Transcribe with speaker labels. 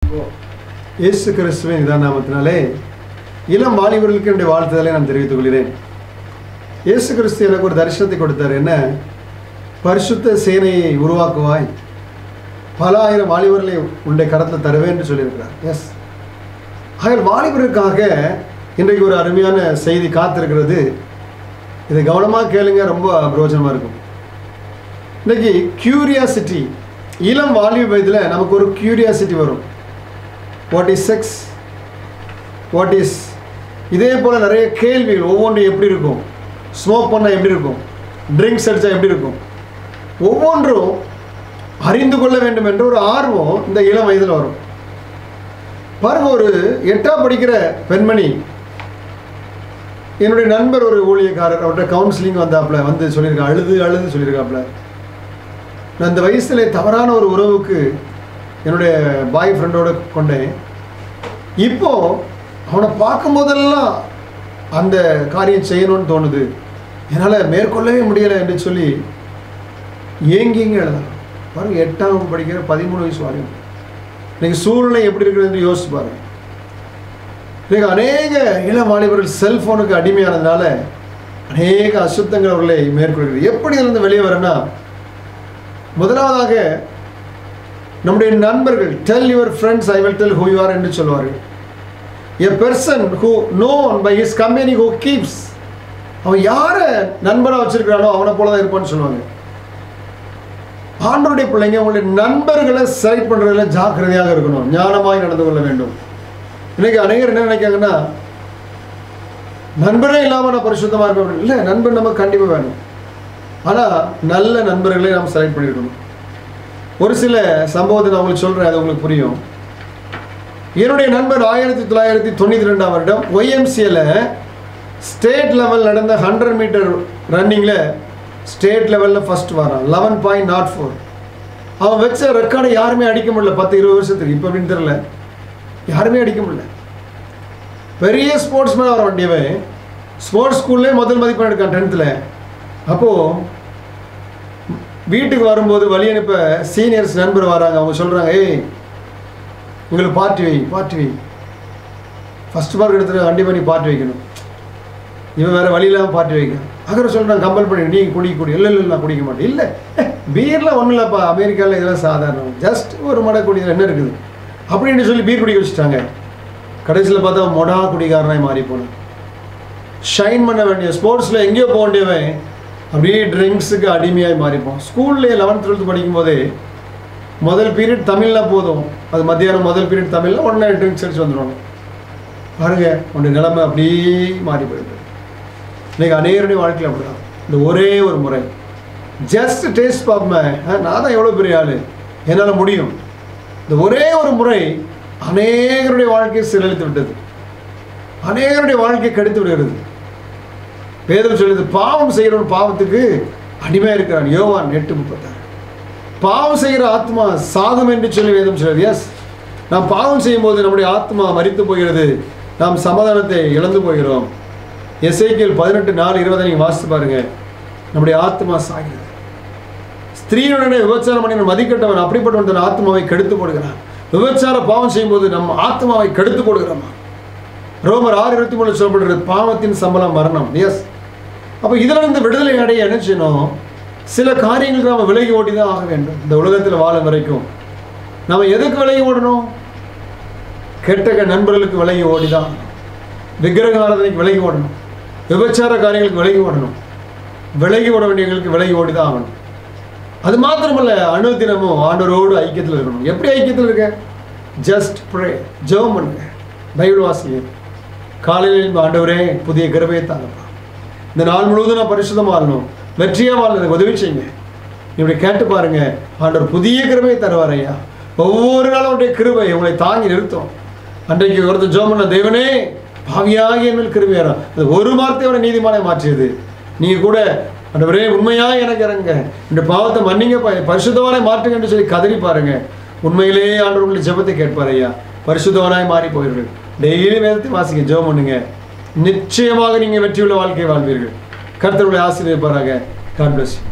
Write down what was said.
Speaker 1: இயேசு கிறிஸ்துவின் இதா நாமத்தினாலே இளம் வாலிபர்களுக்கு என்னுடைய வாழ்த்துதலை நான் தெரிவித்துக் கொள்கிறேன் இயேசு கிறிஸ்து எனக்கு ஒரு தரிசனத்தை கொடுத்தார் என்ன பரிசுத்த சேனையை உருவாக்குவாய் பல ஆயிரம் வாலிபர்களை உன்னுடைய கடத்தில் தருவேன் என்று சொல்லியிருக்கிறார் எஸ் ஆகிய வாலிபருக்காக இன்றைக்கு ஒரு அருமையான செய்தி காத்திருக்கிறது இதை கவனமாக கேளுங்க ரொம்ப பிரயோஜனமாக இருக்கும் இன்னைக்கு கியூரியாசிட்டி இளம் வாலிப வயதில் நமக்கு ஒரு கியூரியாசிட்டி வரும் what is sex what is இதே போல் நிறைய கேள்விகள் ஒவ்வொன்றும் எப்படி இருக்கும் ஸ்மோக் பண்ணால் எப்படி இருக்கும் ட்ரிங்க்ஸ் அடித்தா எப்படி இருக்கும் ஒவ்வொன்றும் அறிந்து கொள்ள வேண்டும் என்ற ஒரு ஆர்வம் இந்த இளம் வயதில் வரும் பாருங்க ஒரு எட்டாம் படிக்கிற பெண்மணி என்னுடைய நண்பர் ஒரு ஊழியக்காரர் அவர்கிட்ட கவுன்சிலிங் வந்தாப்புல வந்து சொல்லியிருக்கா அழுது அழுது சொல்லியிருக்காப்புல நான் இந்த வயசுல தவறான ஒரு உறவுக்கு என்னுடைய பாய் ஃப்ரெண்டோட கொண்டேன் இப்போ அவனை பார்க்கும் போதெல்லாம் அந்த காரியம் செய்யணும்னு தோணுது என்னால் மேற்கொள்ளவே முடியலை என்று சொல்லி ஏங்கிங்க எழுதலாம் பாருங்க எட்டாம் வகுப்பு படிக்கிற பதிமூணு வயசு வரையும் இன்னைக்கு சூழ்நிலை எப்படி இருக்குதுன்னு யோசிச்சு பாருங்க இன்னைக்கு அநேக இளம் வாலிபர்கள் செல்போனுக்கு அடிமையானதுனால அநேக அசுத்தங்கள் அவர்களை மேற்கொள்கிறது எப்படி இருந்து வெளியே வரேன்னா முதலாவதாக நம்முடைய நண்பர்கள் tell your friends I will tell who you are என்று சொல்வார்கள் a person who known by his company who keeps அவன் யாரை நண்பராக வச்சிருக்கிறானோ அவனை போல தான் இருப்பான்னு சொல்லுவாங்க ஆண்டோடைய பிள்ளைங்க உங்களுடைய நண்பர்களை செலக்ட் பண்ணுறதுல ஜாக்கிரதையாக இருக்கணும் ஞானமாய் நடந்து கொள்ள வேண்டும் இன்னைக்கு அநேகர் என்ன நினைக்காங்கன்னா நண்பரே இல்லாமல் நான் பரிசுத்தமாக இருப்பேன் இல்லை நண்பன் நமக்கு கண்டிப்பாக வேணும் ஆனால் நல்ல நண்பர்களை நாம் செலக்ட் பண்ணியிருக்கணும் ஒரு சில சம்பவத்தை நான் உங்களுக்கு சொல்கிறேன் அது உங்களுக்கு புரியும் என்னுடைய நண்பர் ஆயிரத்தி தொள்ளாயிரத்தி தொண்ணூற்றி ரெண்டாம் வருடம் ஒய்எம்சியில் ஸ்டேட் லெவல் நடந்த ஹண்ட்ரட் மீட்டர் ரன்னிங்கில் ஸ்டேட் லெவலில் ஃபஸ்ட் வரான் லெவன் பாயிண்ட் நாட் ஃபோர் அவன் வச்ச ரெக்கார்டை யாருமே அடிக்க முடியல பத்து இருபது வருஷத்துக்கு இப்போ அப்படின்னு தெரில யாருமே அடிக்க முடியல பெரிய ஸ்போர்ட்ஸ் மேன் வர வேண்டியவன் ஸ்போர்ட்ஸ் ஸ்கூல்லே முதல் மதிப்பெண் எடுக்கான் டென்த்தில் அப்போது வீட்டுக்கு வரும்போது வழி அனுப்ப சீனியர்ஸ் நண்பர் வராங்க அவங்க சொல்கிறாங்க ஏய் உங்களுக்கு பார்ட்டி வை பார்ட்டி வை ஃபஸ்ட் மார்க் எடுத்துட்டு கண்டிப்பாக நீ பார்ட்டி வைக்கணும் இவன் வேறு வழி இல்லாமல் பார்ட்டி வைக்க அகர சொல்கிறான் கம்பல் பண்ணி நீ குடி குடி இல்லை இல்லை நான் குடிக்க மாட்டேன் இல்லை பீரில் ஒன்றும் இல்லைப்பா அமெரிக்காவில் இதெல்லாம் சாதாரணம் ஜஸ்ட் ஒரு மடை குடிக்கிற என்ன இருக்குது அப்படின்னு சொல்லி பீர் குடிக்க வச்சுட்டாங்க கடைசியில் பார்த்தா மொடா குடிகாரனாய் மாறி போனேன் ஷைன் பண்ண வேண்டிய ஸ்போர்ட்ஸில் எங்கேயோ போக வேண்டியவன் அப்படியே ட்ரிங்க்ஸுக்கு அடிமையாகி மாறிப்போம் ஸ்கூல்லே லெவன்த் டுவெல்த் படிக்கும்போதே முதல் பீரியட் தமிழில் போதும் அது மத்தியானம் முதல் பீரியட் தமிழில் உடனே ட்ரிங்க்ஸ் அடிச்சு வந்துடுவாங்க பாருங்க உன்னுடைய நிலைமை அப்படியே மாறி போயிடுது இன்னைக்கு அநேகருடைய வாழ்க்கையில் அப்படிதான் இந்த ஒரே ஒரு முறை ஜஸ்ட் டேஸ்ட் பார்ப்பேன் நான் தான் எவ்வளோ பெரிய ஆள் என்னால் முடியும் இந்த ஒரே ஒரு முறை அநேகருடைய வாழ்க்கையை சீரழித்து விட்டது அநேகருடைய வாழ்க்கையை கெடுத்து விடுகிறது வேதம் சொல்லுது பாவம் செய்கிறவன் பாவத்துக்கு அடிமையாக இருக்கிறான் யோவான் எட்டு முப்பத்தாறு பாவம் செய்கிற ஆத்மா சாகும் என்று சொல்லி வேதம் சொல்லுது எஸ் நாம் பாவம் செய்யும்போது நம்முடைய ஆத்மா மறித்து போகிறது நாம் சமாதானத்தை இழந்து போகிறோம் எஸ்ஐக்கியல் பதினெட்டு நாலு இருபதை நீங்கள் வாசித்து பாருங்க நம்முடைய ஆத்மா சாகிறது ஸ்திரீயுடனே விபச்சாரம் பண்ணி மதிக்கட்டவன் அப்படிப்பட்டவன் தன் ஆத்மாவை கெடுத்து போடுகிறான் விபச்சார பாவம் செய்யும்போது நம் ஆத்மாவை கெடுத்து போடுகிறோமா ரோமர் ஆறு இருபத்தி மூணு சொல்லப்படுறது பாவத்தின் சம்பளம் மரணம் எஸ் அப்போ இதில் இருந்து விடுதலை அடைய என்ன செய்யணும் சில காரியங்களுக்கு நம்ம விலகி ஓடி தான் ஆக வேண்டும் இந்த உலகத்தில் வாழும் வரைக்கும் நம்ம எதுக்கு விலகி ஓடணும் கெட்ட நண்பர்களுக்கு விலகி ஓடி தான் விக்கிரக ஆராதனைக்கு விலகி ஓடணும் விபச்சார காரியங்களுக்கு விலகி ஓடணும் விலகி ஓட வேண்டியவங்களுக்கு விலகி ஓடி தான் ஆகணும் அது மாத்திரமல்ல அணு தினமும் ஆண்டவரோடு ஐக்கியத்தில் இருக்கணும் எப்படி ஐக்கியத்தில் இருக்க ஜஸ்ட் ப்ரே ஜெபம் பண்ணுங்க பைபிள் வாசிங்க காலையில் ஆண்டவரே புதிய கிருபையை தாங்கப்பா இந்த நாள் முழுவதும் நான் பரிசுத்தமாக வாழணும் வெற்றியாக வாழணும் எனக்கு உதவி செய்யுங்க இப்படி கேட்டு பாருங்க ஆண்டவர் புதிய கிருபையை தருவார் ஐயா ஒவ்வொரு நாளும் உடைய கிருபை உங்களை தாங்கி நிறுத்தும் அன்றைக்கு ஒருத்தர் ஜோமன்ன தேவனே பாவியாகி என் மேல் கிருபையாரா அது ஒரு வார்த்தையோட நீதிமானை மாற்றியது நீங்கள் கூட ஆண்டவரே உண்மையாக எனக்கு இறங்க இந்த பாவத்தை மன்னிங்க பரிசுத்தவனாய் மாற்றுங்க என்று சொல்லி கதறி பாருங்க உண்மையிலேயே ஆண்டவர் உங்களை ஜெபத்தை கேட்பார் ஐயா பரிசுத்தவனாய் மாறி போயிடுங்கள் டெய்லி வேதத்தை வாசிங்க ஜெபம் பண்ணுங்க நிச்சயமாக நீங்கள் வெற்றியுள்ள வாழ்க்கையை வாழ்வீர்கள் கர்த்தருடைய ஆசீர்வதிப்பாராக காட் பிளஸ்